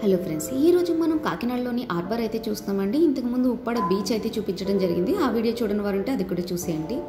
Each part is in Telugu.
హలో ఫ్రెండ్స్ ఈ రోజు మనం కాకినాడలోని ఆర్బర్ అయితే చూస్తామండి ఇంతకు ముందు ఉప్పాడ బీచ్ అయితే చూపించడం జరిగింది ఆ వీడియో చూడని వారంటే అది కూడా చూసేయండి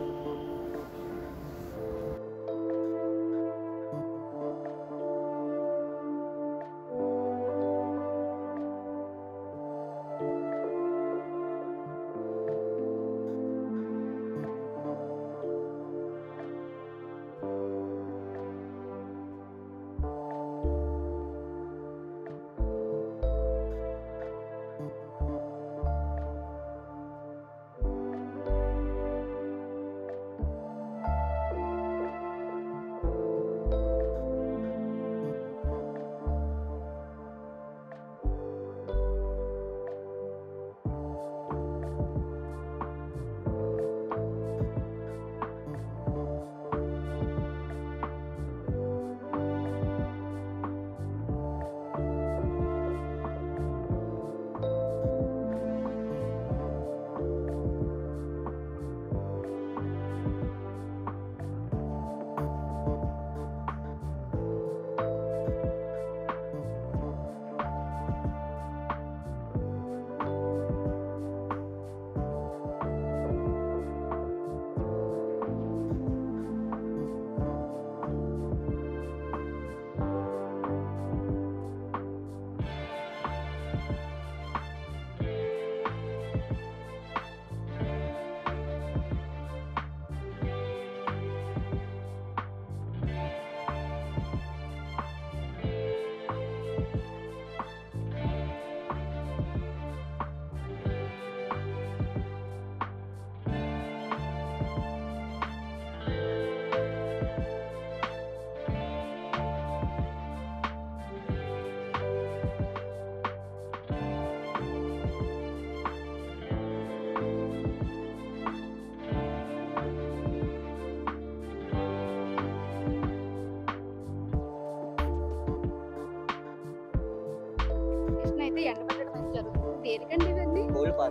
కృష్ణ అయితే ఎండబెట్టడం అయితే జరుగుతుంది దేనికండి ఇవన్నీ కోల్పార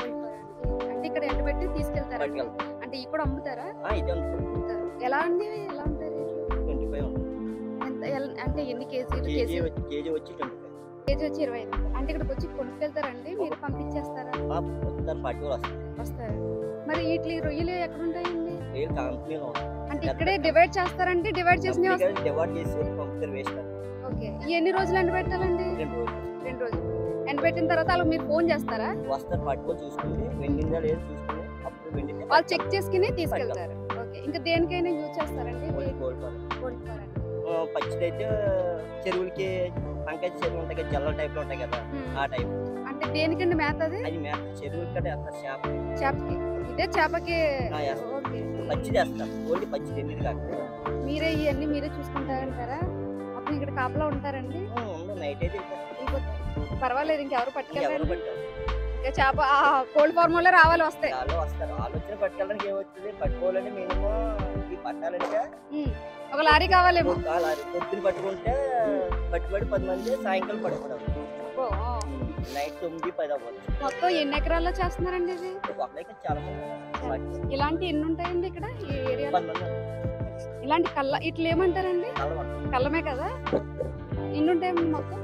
అంటే ఇక్కడ ఎండబెట్టి తీసుకెళ్తారా పట్టుకెళ్తాం అంటే ఇవి కూడా అమ్ముతారా ఆ, ఇది అమ్ముతారు ఎలా అండి ఎలా ఉంటారు ట్వంటీ ఫైవ్ ఎంత ఎల్- అంటే ఎన్ని కేజీలు కేజీ కేజీ వచ్చి కేజీ వచ్చి ట్వంటీ ఫైవ్ కేజీ వచ్చి ఇరవై ఐదు అంటే ఇక్కడికి వచ్చి కొనుక్కెళ్తారండి మీరు పంపించేస్తారా వస్తారు ఫార్టీ కూడా వస్తారు వస్తారు మరి వీటి రొయ్యలు ఎక్కడ ఉంటాయండి రేలు కంపెనీలో అంటే ఇక్కడే డివైడ్ చేస్తారంటే డివైడ్ చేసి డివైడ్ చేసి పంపుతారు వేస్ట్ ఓకే ఈ ఎన్ని రోజులు ఎండబెట్టాలండి రెండు రోజులు రెండు రోజులు ఎండబెట్టిన తర్వాత అలా మీరు ఫోన్ చేస్తారా వస్తారు పట్టుకొని చూసుకుని వెండిందా లేదు చూసుకుని అప్పుడు వెండితే వాళ్ళు చెక్ చేసుకుని తీసుకెళ్తారు ఓకే ఇంకా దేనికైనా యూజ్ చేస్తారండి కోల్పార కోడిపార పచ్చిదైతే చెరువులకి పంకాయ చెరువులు ఉంటాయి కదా జల్ల టైప్ లో ఉంటాయి కదా ఆ టైప్ అంటే దేనికండి మేత అది అది మేత చెరువులు కట్ట వేస్తారు చేప చేపకి ఇదే చేపకి ఆ, వేస్తాం. ఓకే పచ్చిది వేస్తారు ఓన్లీ పచ్చిది ఎందుకు కాదు మీరే ఇవన్నీ మీరే చూసుకుంటారంటారా అప్పుడు ఇక్కడ కాపలా ఉంటారండి నైట్ అయితే ఇంకా వెళ్ళిపోతారు. పర్వాలేదు ఇంకెవరు ఎవరు పట్టుకెళ్ళండి పట్టారు ఇంకా చేప ఆ కోల్డ్ ఫార్మ్ వల్ల రావాలి వస్తాయి వాళ్ళు వస్తారు ఆలోచన పట్టుకెళ్ళడానికి ఏమవుతుంది పట్టుకోవాలంటే మినిమం ఈ పట్టాలంటే ఉమ్. ఒక లారీ కావాలేమో ఒక లారీ పొద్దున పట్టుకుంటే పట్టుబడి పది మంది సాయంకాలం పట్టుకోవడం ఓ, ఆ. నైట్ తొమ్మిది పది అవ్వచ్చు మొత్తం ఎన్ని ఎకరాల్లో చేస్తున్నారండి ఇది ఒకరికి చాలా మంది ఉన్నారు. ఇలాంటి ఎన్ని ఉంటాయండి ఇక్కడ ఈ ఏరియాలో పది మంది ఉన్నారు. ఇలాంటి కళ్ళ ఇట్లా ఏమంటారండి చాలా మంది. కళ్ళమే కదా ఎన్ని ఉంటాయండి మొత్తం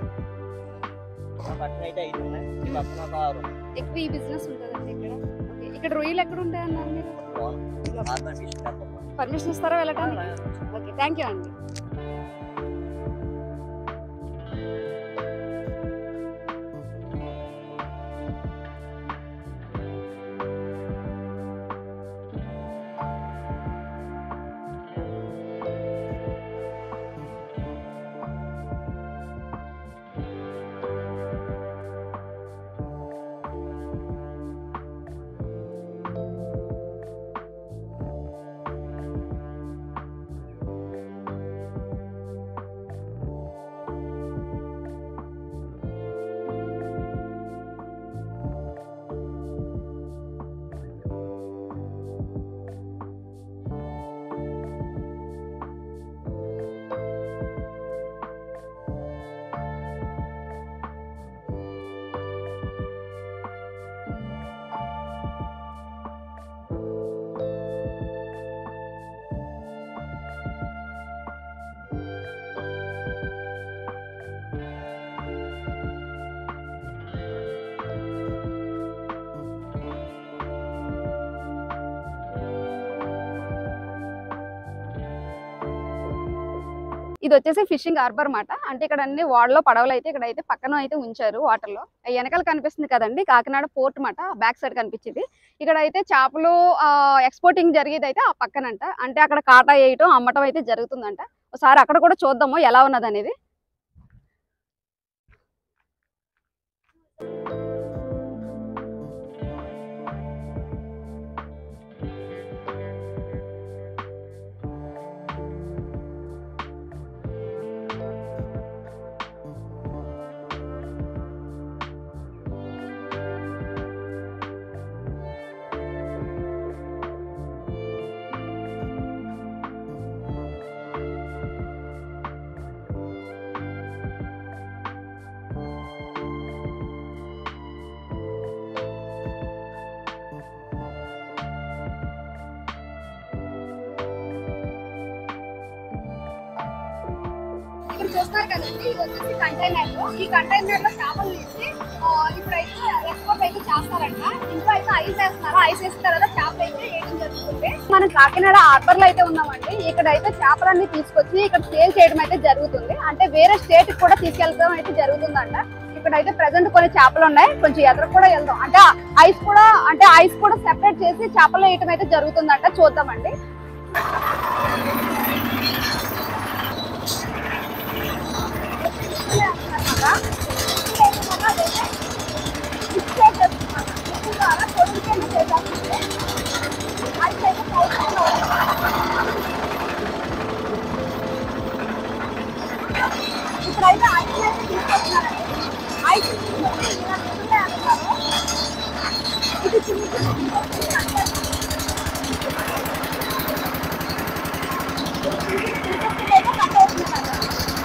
ఆ పట్టణ అయితే ఐదు ఉన్నాయి ఈ పక్కన ఒక ఆరు ఉన్నాయి. ఎక్కువ ఈ బిజినెస్ ఉంటుందండి ఇక్కడ ఓకే ఇక్కడ రొయ్యలు ఎక్కడ ఉంటాయన్నారు మీరు బాగుంది. ఆరు ఫిష్ కాకపోతే. పర్మిషన్ ఇస్తారా వెళ్ళటానికి ఓకే థ్యాంక్ యూ అండి ఇది వచ్చేసి ఫిషింగ్ హార్బర్ మాట అంటే ఇక్కడ అన్ని వాడలో పడవలు అయితే ఇక్కడ అయితే పక్కన అయితే ఉంచారు వాటర్ లో వెనకాల కనిపిస్తుంది కదండి కాకినాడ పోర్ట్ మాట బ్యాక్ సైడ్ కనిపించింది ఇక్కడ అయితే చేపలు ఎక్స్పోర్టింగ్ జరిగేది అయితే ఆ పక్కనంట అంటే అక్కడ కాటా వేయటం అమ్మటం అయితే జరుగుతుందంట ఒకసారి అక్కడ కూడా చూద్దాము ఎలా ఉన్నది అనేది ఇక్కడ చూస్తారు కదండి ఇది వచ్చేసి కంటైనర్ ఈ కంటైనర్ లో చేపలు తీసి ఆ, ఇప్పుడైతే ఎక్స్పోర్ట్ అయితే చేస్తారంట ఇంట్లో అయితే ఐస్ వేస్తున్నారు ఐస్ వేసిన తర్వాత చేపలు అయితే వేయడం జరుగుతుంది మనం కాకినాడ హార్బర్ లో అయితే ఉన్నామండి ఇక్కడ అయితే చేపలన్నీ తీసుకొచ్చి ఇక్కడ సేల్ చేయడం అయితే జరుగుతుంది అంటే వేరే స్టేట్ కూడా తీసుకెళ్ళడం అయితే జరుగుతుందంట ఇక్కడ అయితే ప్రెసెంట్ కొన్ని చేపలు ఉన్నాయి కొంచెం ఎదురు కూడా వెళ్దాం అంటే ఐస్ కూడా అంటే ఐస్ కూడా సెపరేట్ చేసి చేపలు వేయటం అయితే జరుగుతుందంట చూద్దామండి ఇప్పుడైతే ఐస్ అయితే తీసుకొస్తున్నారండి ఐస్ తీసుకొచ్చి ఇలా నిజమే అంటారు ఇది చిన్న చిన్న తీసుకొచ్చి అంటే తీసుకొచ్చి అయితే కట్టేస్తున్నారు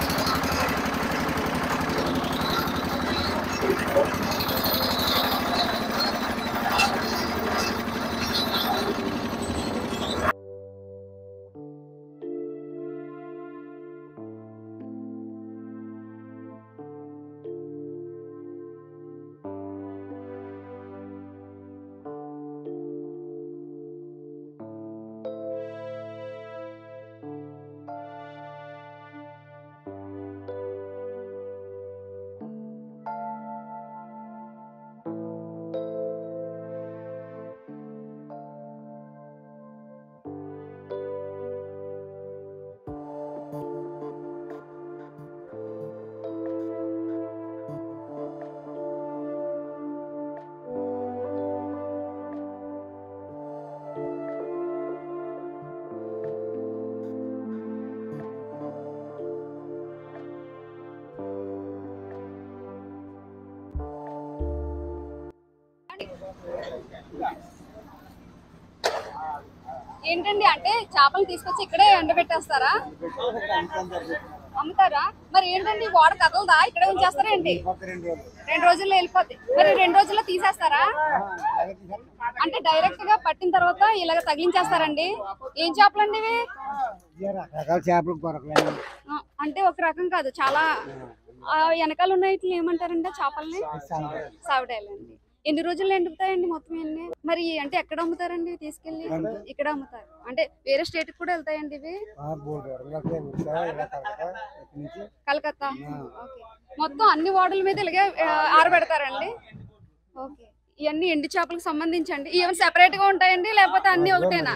ఏంటండి అంటే చేపలు తీసుకొచ్చి ఇక్కడే ఎండబెట్టేస్తారా అమ్ముతారా మరి ఏంటండి వాడ కదలదా ఇక్కడే ఉంచేస్తారా ఏంటి రెండు రోజుల్లో వెళ్ళిపోద్ది మరి రెండు రోజుల్లో తీసేస్తారా అంటే డైరెక్ట్ గా పట్టిన తర్వాత ఇలాగ తగిలించేస్తారండి ఏం చేపలండి ఇవి రకరకాల చేపలు కొరకలేదు ఆ, అంటే ఒక రకం కాదు చాలా ఆ, వెనకాల ఉన్న వీటిని ఏమంటారండి ఆ చేపల్ని సావిడాలండి ఎన్ని రోజుల్లో ఎండుతాయండి మొత్తం ఎన్ని మరి అంటే ఎక్కడ అమ్ముతారండి తీసుకెళ్ళి ఇక్కడ అమ్ముతారు అంటే వేరే స్టేట్ కూడా వెళ్తాయండి ఇవి మూడు దూరంగా ఉడిసా ఇలా కలకత్తా ఇక్కడి నుంచి కలకత్తా ఓకే మొత్తం అన్ని వార్డుల మీద ఇలాగే ఆ, ఆరబెడతారండి ఓకే ఇవన్నీ ఎండు చేపలకు సంబంధించండి ఇవన్నీ సెపరేట్ గా ఉంటాయండి లేకపోతే అన్ని ఒకటేనా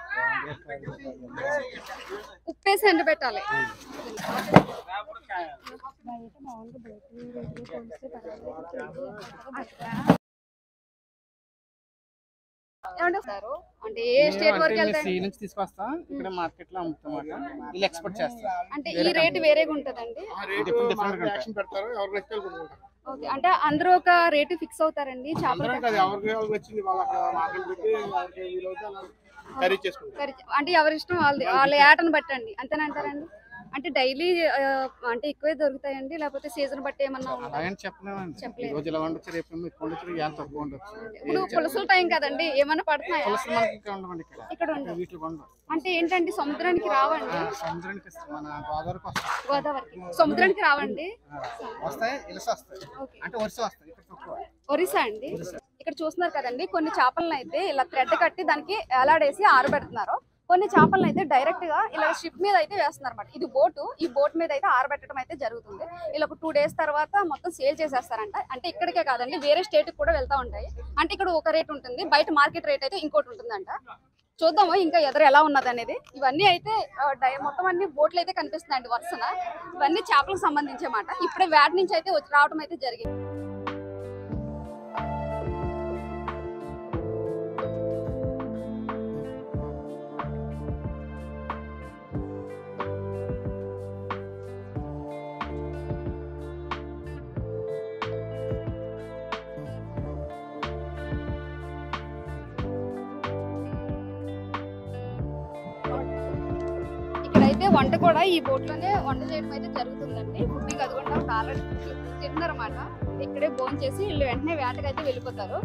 ఉప్పేసి ఎండబెట్టాలి ఏమంటే వస్తారు? అంటే ఏ స్టేట్ వరకు వెళ్తాయి సీ నుంచి తీసుకొస్తాం ఇక్కడ మార్కెట్ లో అమ్ముతాం అన్నమాట వీళ్ళు ఎక్స్పోర్ట్ చేస్తారు అంటే ఈ రేట్ వేరేగా ఉంటదండి డిఫరెంట్ డిఫరెంట్ యాక్షన్ పెడతారు ఎవరు నచ్చితే వాళ్ళు కొనుక్కుంటారు. ఓకే అంటే అందరూ ఒక రేటు ఫిక్స్ అవుతారండి చేపలు అందరం కాదు ఎవరికి ఎవరికి వచ్చింది వాళ్ళ మార్కెట్ పెట్టి ఎవరికి వీలవుతే అలా ఖరీదు చేసుకుంటారు కరి- అంటే ఎవరి ఇష్టం వాళ్ళది వాళ్ళ ఏటను బట్టండి అంతేనంటారండి అంటే డైలీ అంటే ఎక్కువే దొరుకుతాయండి లేకపోతే సీజన్ బట్టి ఏమన్నా ఉంటుందా? అలాగని చెప్పలేమండి ఈ చెప్పలేము. రోజు ఇలా ఉండొచ్చు రేపు ఏమో ఎక్కువ ఉండొచ్చు ఎంత తక్కువ ఉండొచ్చు ఇప్పుడు పులసల టైం కదండి ఏమన్నా పడుతున్నాయా పులసలు మనకి ఇక్కడ ఉండవండి ఇక్కడ ఇక్కడ ఉండవు వీటిలో ఉండవు అంటే ఏంటంటే సముద్రానికి రావండి ఆ, సముద్రానికి వస్తాయి మన గోదావరికి వస్తాయి గోదావరికి సముద్రానికి రావండి ఆ, వస్తాయి ఇలస వస్తాయి ఓకే అంటే వరుస వస్తాయి ఇక్కడ తక్కువ ఒరిస్సా అండి ఇక్కడ చూస్తున్నారు కదండి కొన్ని చేపలను అయితే ఇలా థ్రెడ్ కట్టి దానికి ఎలాడేసి ఆరబెడుతున్నారు కొన్ని చేపలను అయితే డైరెక్ట్ గా ఇలా షిప్ మీద అయితే వేస్తున్నారు అనమాట ఇది బోటు ఈ బోట్ మీద అయితే ఆరబెట్టడం అయితే జరుగుతుంది ఇలా ఒక టూ డేస్ తర్వాత మొత్తం సేల్ చేసేస్తారంట అంటే ఇక్కడికే కాదండి వేరే స్టేట్ కూడా వెళ్తా ఉంటాయి అంటే ఇక్కడ ఒక రేట్ ఉంటుంది బయట మార్కెట్ రేట్ అయితే ఇంకోటి ఉంటుందంట చూద్దాము ఇంకా ఎదురు ఎలా ఉన్నది అనేది ఇవన్నీ అయితే ఆ, డై- మొత్తం అన్ని బోట్లు అయితే కనిపిస్తున్నాయండి వరుసన ఇవన్నీ చేపలకు సంబంధించే మాట ఇప్పుడే వ్యాట్ నుంచి అయితే వచ్చి రావడం అయితే జరిగింది ఇక్కడైతే వంట కూడా ఈ బోట్ లోనే వంట చేయడం అయితే జరుగుతుందండి ఫుడ్ కదుకుండా ఆల్రెడీ తిన్నారన్నమాట ఇక్కడే భోజనం చేసి వీళ్ళు వెంటనే వేటకి అయితే వెళ్ళిపోతారు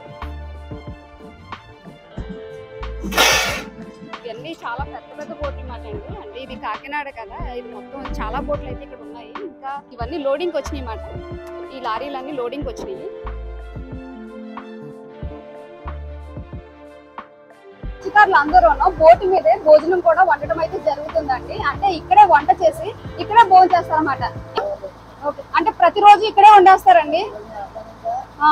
ఇవన్నీ చాలా పెద్ద పెద్ద బోట్లు మాట అండి అంటే ఇది కాకినాడ కదా ఇది మొత్తం చాలా బోట్లు అయితే ఇక్కడ ఉన్నాయి ఇంకా ఇవన్నీ లోడింగ్ వచ్చినాయి మాట ఈ లారీలన్నీ లోడింగ్ వచ్చినాయి మత్స్యకారులు అందరూ బోటు మీదే భోజనం కూడా వండడం అయితే జరుగుతుందండి అంటే ఇక్కడే వంట చేసి ఇక్కడే భోజనం చేస్తారన్నమాట ఓకే అంటే ప్రతిరోజు ఇక్కడే వండేస్తారండి ఆ.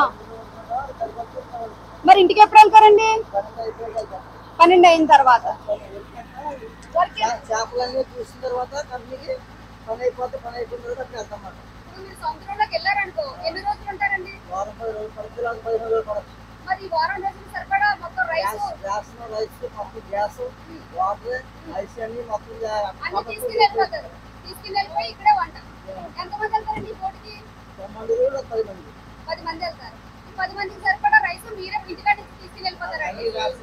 మరి ఇంటికి ఎప్పుడు వెళ్తారండి పన్నెండు అయిన తర్వాత వర్క్ చేపలన్నీ చూసిన తర్వాత కంపెనీకి పని అయిపోతే పని అయిపోయిన తర్వాత అక్కడ వెళ్తాం అన్నమాట. ఇప్పుడు మీరు సముద్రంలోకి వెళ్ళారనుకో ఎన్ని రోజులు ఉంటారండి వారం పది రోజులు పది రోజులు పదిహేను రోజులు పడచ్చు మరి ఈ వారం రోజులు సరిపడా మొత్తం రైస్ గ్యాస్ గ్యాస్ రైస్ మొత్తం గ్యాస్ వాటర్ ఐస్ అన్ని మొత్తం అన్ని తీసుకుని వెళ్ళిపోతారు తీసుకుని వెళ్ళిపోయి ఇక్కడే వంట ఎంతమంది వెళ్తారండి ఈ బోటుకి మంది రోజులు పది మంది పది మంది వెళ్తారు ఈ పది మందికి సరిపడా రైస్ మీరే ఇంటికాడ నుంచి తీసుకుని వెళ్ళిపోతారండి అన్ని గ్యాస్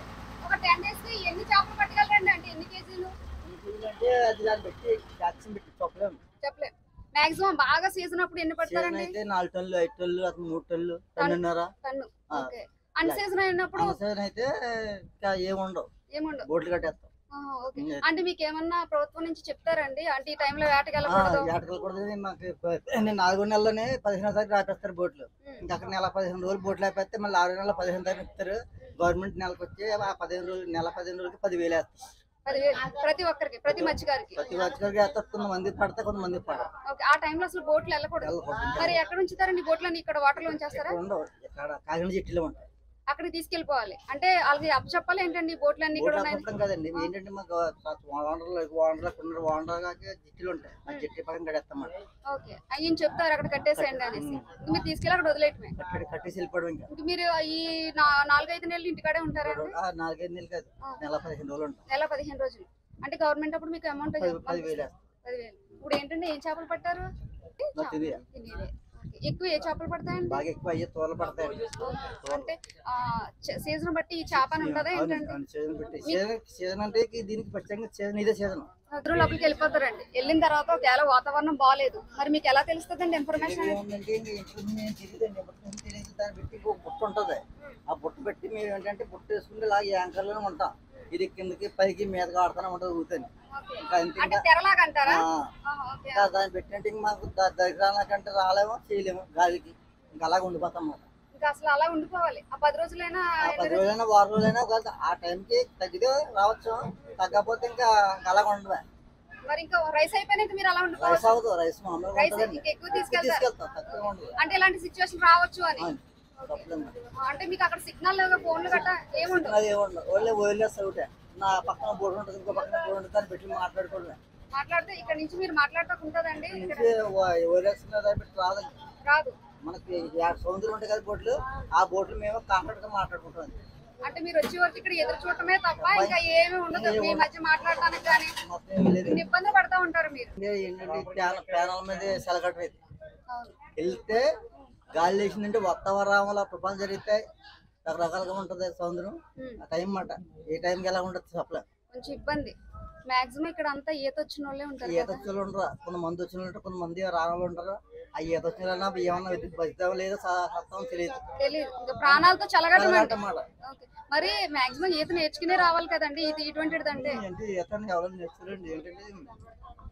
ఒక టెన్ డేస్ కి ఎన్ని చేపలు పట్టగలరండి అంటే ఎన్ని కేజీలు అంటే అది దాన్ని పెట్టి వ్యాక్సిన్ పెట్టి చెప్పలేము చెప్పలేం మాక్సిమం బాగా సీజన్ అప్పుడు ఎన్ని సీజన్ పడతారండి అయితే నాలుగు టన్నులు ఐదు టన్నులు అతను మూడు టన్నులు టన్నున్నర టన్ను ఆ. ఓకే అన్ సీజన్ అయినప్పుడు సీజన్ అయితే ఇంకా ఏముండవు ఏముండవు బోట్లు కట్టేస్తాం ఆహా, ఓకే ఇంకా అంటే మీకు ఏమన్నా ప్రభుత్వం నుంచి చెప్తారండి అంటే ఈ టైంలో వేటకి వెళ్ళకూడదు ఏటకలు కూడా మాకు ప- నేను నాలుగో నెలలోనే పదిహేనో తారీఖు రాపేస్తారు బోట్లు ఉమ్. ఇంకా అక్కడ నెల పదిహేను రోజులు బోట్లు ఆపేస్తే మళ్ళీ ఆరు నెలల పదిహేను తారీఖు ఇస్తారు గవర్నమెంట్ నెలకు వచ్చి ఆ పదిహేను రోజులు నెల పదిహేను రోజులకి పదివేలు వేస్తారు పదివేలు ప్రతి ఒక్కరికి ప్రతి మత్స్యకారికి ప్రతి వచ్చరికి వేస్తారు కొంతమంది పడతా కొంతమంది పడరు ఓకే ఆ టైంలో అసలు బోట్లు వెళ్ళకూడదు వెళ్ళకూడదు. మరి ఎక్కడ ఉంచుతారండి బోట్లని ఇక్కడ వాటర్ లో ఉంచేస్తారా ఇక్కడ ఉండవు ఇక్కడ కాకినాడ చెట్టులో ఉంటాయి అక్కడికి తీసుకెళ్ళిపోవాలి అంటే వాళ్ళకి అప్పచెప్పాలి ఏంటండి ఈ బోట్లన్నీ ఇక్కడ బోట్లు ఉన్నాయి అప్పడం కదండి ఏంటంటే మాకు వాండర్లు వాండర్ కొన్ని వాండర్ జిట్టులు ఉంటాయి ఆ జిట్టి పక్కన కడేస్తామాట ఓకే అయ్యని చెప్తారు అక్కడ కట్టేసేయండి అనేసి ఇంక మీరు తీసుకెళ్ళి అక్కడ వదిలేయటమే కట్టి కట్టేసి వెళ్ళిపోవడం ఇంకా ఇంక మీరు ఈ నా- నాలుగైదు నెలలు ఇంటికాడే ఉంటారండి ఆ నాలుగైదు నెలలు కాదు నెల పదిహేను రోజులు ఉంటాం నెల పదిహేను రోజులు అంటే గవర్నమెంట్ అప్పుడు మీకు అమౌంట్ పది పదివేలు వేస్తాం పదివేలు ఇప్పుడు ఏంటంటే ఏం చేపలు పట్టారు నాకు ఇది తినేవే. ఓకే. ఎక్కువ ఏ చేపలు పడతాయండి బాగా ఎక్కువ అయ్యే తోలు పడతాయండి అంటే సీజన్ బట్టి ఈ చేప అని ఉంటుందా అవును, ఏంటంటే అవును, సీజన్ పెట్టి సీజన్ సీజన్ అంటే ఈ దీనికి ప్రత్యేకంగా సీజన్ ఇదే సీజన్ అందరూ లోపలికి వెళ్ళిపోతారండి వెళ్ళిన తర్వాత ఒకవేళ వాతావరణం బాగాలేదు మరి మీకు ఎలా తెలుస్తుందండి ఇన్ఫర్మేషన్ ఏముందంటే ఇంక ఇంట్లో మేము తెలియదండి ఎప్పటి నుంచి తెలియదు దాన్ని పెట్టి ఇంకో బుట్ట ఉంటుంది ఆ బుట్ట పెట్టి మేము ఏంటంటే బుట్ట వేసుకుంటే ఇలా యాంకర్లోనే ఉంటాం ఇది కిందకి పైకి మీదకి ఆడుతూనే ఉంటుంది ఊతుంది ఇంకా అంతే అంటే ఇంకా తెరలాగా అంటారా ఆ, ఆహా, ఓకే. ఇంకా దాన్ని పెట్టినట్టు ఇంక మాకు ద- దగ్గర రాకంటే రాలేమో చేయలేము గాలికి ఇంకా అలాగ ఉండిపోతాం అన్నమాట ఇంకా అసలు అలా ఉండిపోవాలి ఆ పది రోజులైనా ఆ పది రోజులైనా వారం రోజులైనా కాదు ఆ టైంకి తగ్గితే రావచ్చు తగ్గకపోతే ఇంకా ఇంకా అలాగ ఉండదు మరి ఇంకా రైస్ అయిపోయినాక మీరు అలా రైస్ ఉండిపోవచ్చు అవ్వదు రైస్ మామూలుగా రైస్ ఉంటుందండి ఇంకా ఎక్కువ తీసుకెళ్తారు తీసుకెళ్తాం తక్కువ ఉండదు అంటే ఇలాంటి సిచ్యువేషన్ రావచ్చు అని అవును, తప్పలేదు మరి. అంటే మీకు అక్కడ సిగ్నల్ ఫోన్లు గట్ట ఏముండవు అది ఏముండదు ఓన్లీ ఓయిలెస్ ఒకటే నా పక్కన బోర్డు ఉంటుంది ఇంకో పక్కన బోర్డు ఉంటుంది దాన్ని పెట్టి మాట్లాడుకోవడమే మాట్లాడితే ఇక్కడ నుంచి మీరు మాట్లాడటం ఉంటదండి ఇక్కడ నుంచి ఓయిలెస్ దాన్ని పెట్టి రాదండి రాదు మనకి యా- సముద్రం ఉంటాయి కదా బోట్లు ఆ బోట్లు మేము కాంటాక్ట్ గా మాట్లాడుకుంటాం అంతే. అంటే మీరు వచ్చే వరకు ఇక్కడ ఎదురు చూడటమే తప్ప ఇంకా ఏమీ ఉండదు మీ మధ్య మాట్లాడటానికి కానీ మొత్తం ఏమీ లేదు ఇన్ని ఇబ్బందులు పడతా ఉంటారు మీరు ఇంకా ఏంటంటే ఈ ప్యాన- ప్యానల్ మీద సెలగట్టం ఇది అవును వెళ్తే గాలి లేచిందంటే వాతావరణంలో ప్రపంచం జరుగుతాయి రకరకాలుగా ఉంటుంది సముద్రం ఉమ్. ఆ టైం మాట ఏ టైంకి ఎలా ఉంటుంది చెప్పలేం కొంచెం ఇబ్బంది మాక్సిమం ఇక్కడ అంతా ఈత వచ్చిన వాళ్ళే ఉంటారు ఈత కదా వచ్చిన వాళ్ళు ఉండరు కొంతమంది వచ్చిన వాళ్ళు ఉంటారు కొంతమంది రాని ఉంటారు ఆ ఈత వచ్చిన వాళ్ళన్నా ఏమన్నా బతుకుతామో లేదో సత్తం తెలియదు తెలియదు ఇంకా ప్రాణాలతో చలగటం అంటే అన్నమాట ఓకే. మరి మాక్సిమం ఈత నేర్చుకునే రావాలి కదండి ఇది ఇటువంటిది అంటే ఏంటి ఈతని ఎవరైనా నేర్చుకోరండి ఏంటంటే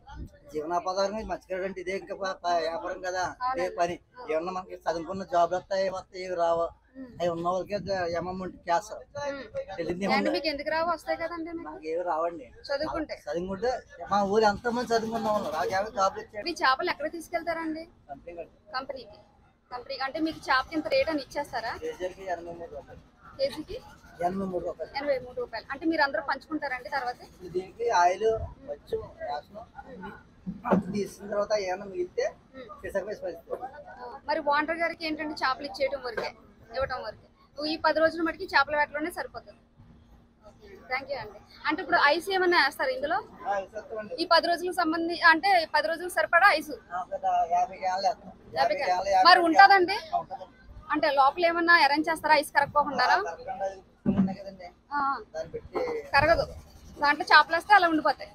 జీవనోపాధి మర్చిపోయాడు అంటే ఇదే ఇంకా ప- ప- వ్యాపారం కదా ఇదే పని ఏమన్నా మనకి చదువుకున్న జాబ్లు వస్తాయి వస్తాయి ఇవి రావు అవి ఉన్న వాళ్ళకి అమౌంట్ క్యాష్ తెలియదు అంటే మీకు ఎందుకు రావు వస్తాయి కదండి మీకు నాకు ఏమి రావండి చదువుకుంటే చదువుకుంటే మా ఊరు ఎంతమంది చదువుకున్న వాళ్ళు నాకు ఏమైనా జాబ్లు ఇచ్చాడు మీ చేపలు ఎక్కడ తీసుకెళ్తారండి కంపెనీ వాడు. కంపెనీకి కంపెనీ అంటే మీకు చేపకి ఇంత రేట్ అని ఇచ్చేస్తారా కేజీకి ఎనభై మూడు రూపాయలు కేజీకి ఎనభై మూడు రూపాయలు ఎనభై మూడు రూపాయలు అంటే మీరు అందరూ పంచుకుంటారండి తర్వాత ఇప్పుడు దీనికి ఆయిల్ వచ్చు రేషన్ అన్ని తీసిన తర్వాత ఏమైనా మిగిలితే పిసక వేసి పరిస్థితి మరి ఓనర్ గారికి ఏంటంటే చేపలు ఇచ్చేయటం వరకే ఇవ్వటం వరకే ఈ పది రోజుల మటుకి చేపల వేటలోనే సరిపోతుంది థ్యాంక్ యూ అండి అంటే ఇప్పుడు ఐస్ ఏమన్నా వేస్తారు ఇందులో ఇస్తామండి ఈ పది రోజులకు సంబంధించి అంటే పది రోజులకు సరిపడా ఐస్ యాభై గ్యాన్లు వేస్తాం యాభై యాభై గ్యాన్లు యాభై మరి ఉంటుందండి గ్యాన్లు ఉంటుందండి. అంటే లోపల ఏమన్నా అరేంజ్ చేస్తారా ఐస్ కరగకోకుండా కరెక్ట్గా అది పువ్వులు ఉన్నాయి కదండి దాన్ని పెట్టి కరగదు దాంట్లో చేపలు వేస్తే అలా ఉండిపోతాయి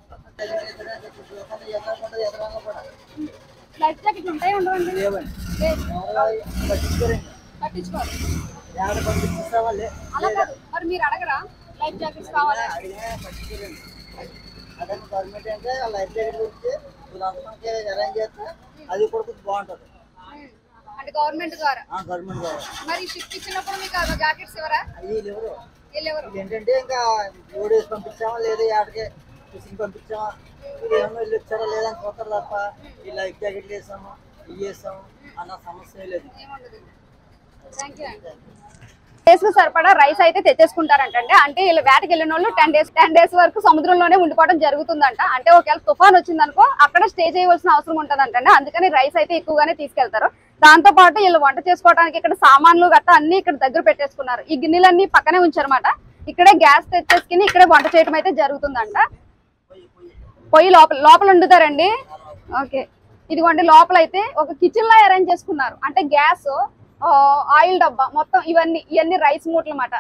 ఎదురంగా కూడా లైఫ్ జాకెట్ ఉంటాయి ఉండవండి లేవండి లేదు. ఎవరో పట్టించుకోరండి పట్టించుకోవాలి ఎవరు పంపించేవాళ్ళే అలా కాదు మరి మీరు అడగరా లైఫ్ జాకెట్స్ కావాలని అడిగినా పట్టించుకోరండి అదే గవర్నమెంట్ అంటే ఆ లైఫ్ జాకెట్ గురించి మనకి అరేంజ్ చేస్తే అది కూడా కొంచెం బాగుంటుంది అంటే గవర్నమెంట్ ద్వారా ఆ గవర్నమెంట్ ద్వారా మరి షిఫ్ట్ ఇచ్చినప్పుడు మీకు ఆ జాకెట్స్ ఇవ్వరా అది ఎవరు వీళ్ళెవరు ఇది ఏంటంటే ఇంకా రోడ్ వేసి పంపించామా లేదా ఆడికి ఫిషింగ్ పంపించామా ఇది ఏమన్నా వెళ్ళి వచ్చారా లేదా అని చూస్తారు తప్ప ఈ లైఫ్ జాకెట్లు వేసాము ఇవి వేసాము అన్న సమస్య లేదు థ్యాంక్ యూ అండి డేస్ సరిపడా రైస్ అయితే తెచ్చేసుకుంటారంటండి అంటే వీళ్ళు వేటకి వెళ్ళిన వాళ్ళు టెన్ డేస్ టెన్ డేస్ వరకు సముద్రంలోనే ఉండిపోవడం జరుగుతుందంట అంటే ఒకవేళ తుఫాన్ వచ్చిందనుకో అక్కడ స్టే చేయవలసిన అవసరం ఉంటదంటండి అందుకని రైస్ అయితే ఎక్కువగానే తీసుకెళ్తారు దాంతో పాటు వీళ్ళు వంట చేసుకోవడానికి ఇక్కడ సామాన్లు గట్టా అన్ని ఇక్కడ దగ్గర పెట్టేసుకున్నారు ఈ గిన్నెలన్నీ పక్కనే ఉంచారన్నమాట ఇక్కడే గ్యాస్ తెచ్చేసుకుని ఇక్కడే వంట చేయడం అయితే జరుగుతుందంట పొయ్యి లోపల లోపల వండుతారండి ఓకే ఇదిగోండి లోపల అయితే ఒక కిచెన్ లా అరేంజ్ చేసుకున్నారు అంటే గ్యాస్ ఆయిల్ డబ్బా మొత్తం ఇవన్నీ ఇవన్నీ రైస్ మూటలు అన్నమాట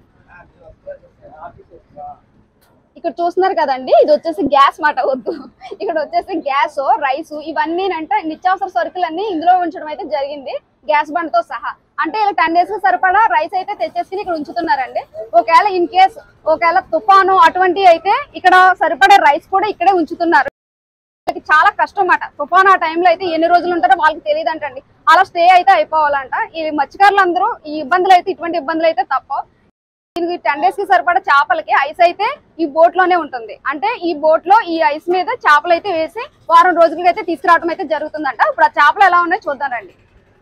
ఇక్కడ చూస్తున్నారు కదండి ఇది వచ్చేసి గ్యాస్ మాట వద్దు ఇక్కడ వచ్చేసి గ్యాస్ రైస్ ఇవన్నీ అంటే నిత్యావసర సరుకులన్నీ ఇందులో ఉంచడం అయితే జరిగింది గ్యాస్ బండ్తో సహా అంటే ఇలా టెన్ డేస్ సరిపడా రైస్ అయితే తెచ్చేసి ఇక్కడ ఉంచుతున్నారండి ఒకవేళ ఇన్ కేస్ ఒకవేళ తుఫాను అటువంటి అయితే ఇక్కడ సరిపడే రైస్ కూడా ఇక్కడే ఉంచుతున్నారు వాళ్ళకి చాలా కష్టం అన్నమాట తుఫాన్ ఆ టైంలో అయితే ఎన్ని రోజులు ఉంటారో వాళ్ళకి తెలియదు అంటండి అలా స్టే అయితే అయిపోవాలంట ఈ మత్స్యకారులు అందరూ ఈ ఇబ్బందులు అయితే ఇటువంటి ఇబ్బందులు అయితే తప్ప దీనికి టెన్ డేస్ కి సరిపడా చేపలకి ఐస్ అయితే ఈ బోట్ లోనే ఉంటుంది అంటే ఈ బోట్ లో ఈ ఐస్ మీద చేపలు అయితే వేసి వారం రోజులకి అయితే తీసుకురావడం అయితే జరుగుతుందంట ఇప్పుడు ఆ చేపలు ఎలా ఉన్నాయో చూద్దాం రండి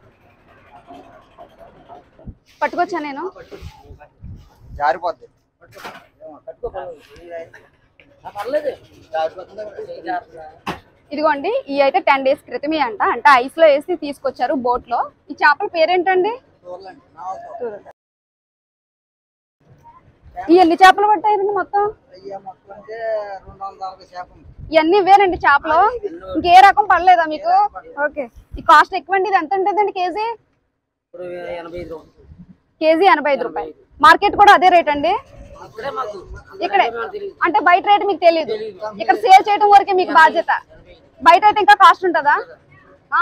పట్టుకొచ్చా నేను జారిపోద్ది పర్లేదు ఇదిగోండి ఈ అయితే టెన్ డేస్ క్రితమే అంట అంటే ఐస్ లో వేసి తీసుకొచ్చారు బోట్ లో ఈ చేపల పేరేంటండి చూడలేండి నావతో ఈ ఎన్ని చేపలు పట్టాయండి మొత్తం అయ్యా మొత్తం అంటే రెండు వందల నలభై శాతం ఉంది. ఇవన్నీ ఇవేనండి చేపలు ఇంకే రకం పడలేదా మీకు ఓకే ఈ కాస్ట్ ఎక్కువ అండి ఇది ఎంత ఉంటుందండి కేజీ ఇప్పుడు ఎనభై ఐదు రూపాయలు కేజీ ఎనభై ఐదు రూపాయలు మార్కెట్ కూడా అదే రేట్ అండి ఇక్కడే అంటే బయట రేట్ మీకు తెలియదు ఇక్కడ సేల్ చేయడం వరకే మీకు బాధ్యత బయట అయితే ఇంకా కాస్ట్ ఉంటుందా ఆ?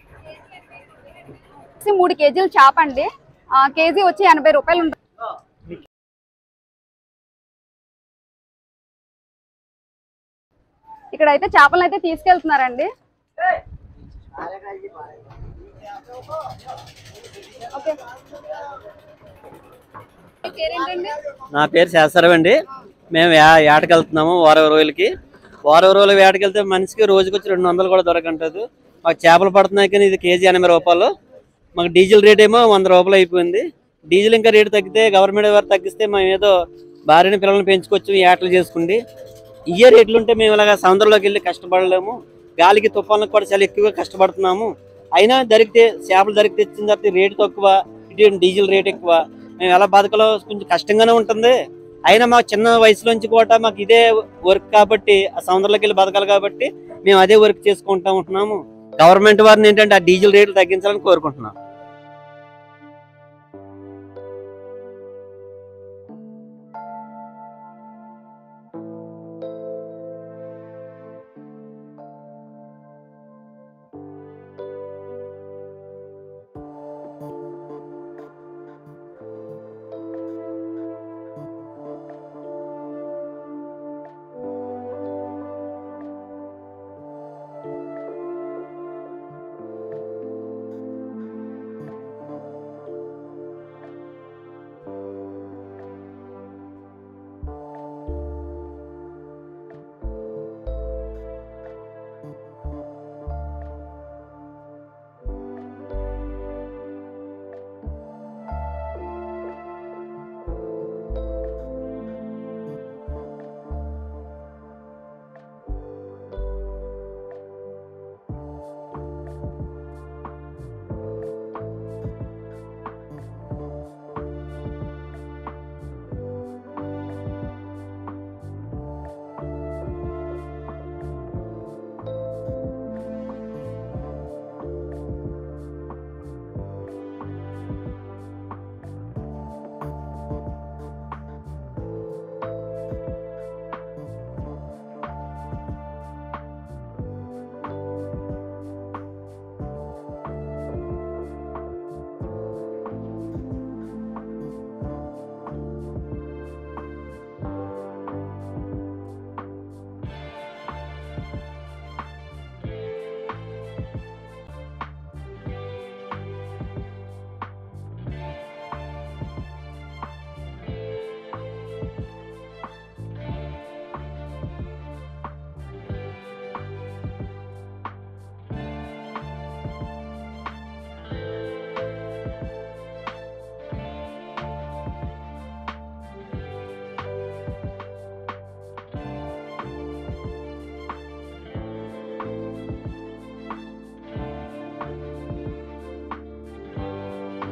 వచ్చి మూడు కేజీలు చేప అండి ఆ, కేజీ వచ్చి ఎనభై రూపాయలు ఉంటుంది ఇక్కడ అయితే చేపలను అయితే తీసుకెళ్తున్నారండి ఓకే మీ పేరేంటండి నా పేరు శాస్త్రరావు అండి మేము యా- వేటకి వెళ్తున్నాము వారం రోజులకి వారం రోజులు వేటకి వెళ్తే మనిషికి రోజుకి వచ్చి రెండు వందలు కూడా దొరకంటది మాకు చేపలు పడుతున్నాయి కానీ ఇది కేజీ ఎనభై రూపాయలు మాకు డీజిల్ రేట్ ఏమో వంద రూపాయలు అయిపోయింది డీజిల్ ఇంకా రేటు తగ్గితే గవర్నమెంట్ వారు తగ్గిస్తే మేము ఏదో భార్యని పిల్లల్ని పెంచుకొచ్చి ఏటలు చేసుకుండి ఇయ్యే రేట్లు ఉంటే మేము ఇలాగ సముద్రంలోకి వెళ్ళి కష్టపడలేము గాలికి తుఫాన్లకు కూడా చాలా ఎక్కువగా కష్టపడుతున్నాము అయినా దొరికితే చేపలు దొరికి తెచ్చిన తర్వాత రేటు తక్కువ ఇటు డీజిల్ రేట్ ఎక్కువ మేము ఎలా బతకలో కొంచెం కష్టంగానే ఉంటుంది అయినా మాకు చిన్న వయసులోంచి కూడా మాకు ఇదే వర్క్ కాబట్టి ఆ సముద్రంలోకి వెళ్ళి బతకాలి కాబట్టి మేము అదే వర్క్ చేసుకుంటా ఉంటున్నాము గవర్నమెంట్ వారిని ఏంటంటే ఆ డీజిల్ రేట్లు తగ్గించాలని కోరుకుంటున్నాం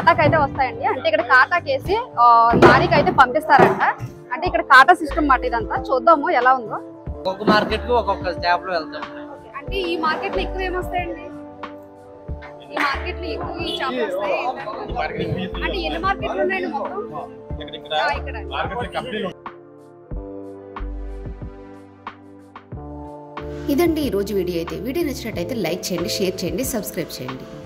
కాటాకి అయితే వస్తాయండి అంటే ఇక్కడ కాటాకి వేసి ఆ, లారీకి అయితే పంపిస్తారంట అంటే ఇక్కడ కాటా సిస్టమ్ మాట ఇదంతా చూద్దాము ఎలా ఉందో ఒక్కొక్క మార్కెట్ కి ఒక్కొక్క చేపలు వెళ్తాం అంటే ఈ మార్కెట్ లో ఎక్కువ ఏమొస్తాయండి ఈ మార్కెట్ లో ఎక్కువ ఈ చేపలు వస్తాయి అంటే ఎన్ని మార్కెట్లు ఉన్నాయండి మొత్తం ఆ, ఇక్కడ ఇదండి ఈ రోజు వీడియో అయితే వీడియో నచ్చినట్టయితే లైక్ చేయండి షేర్ చేయండి సబ్స్క్రైబ్ చేయండి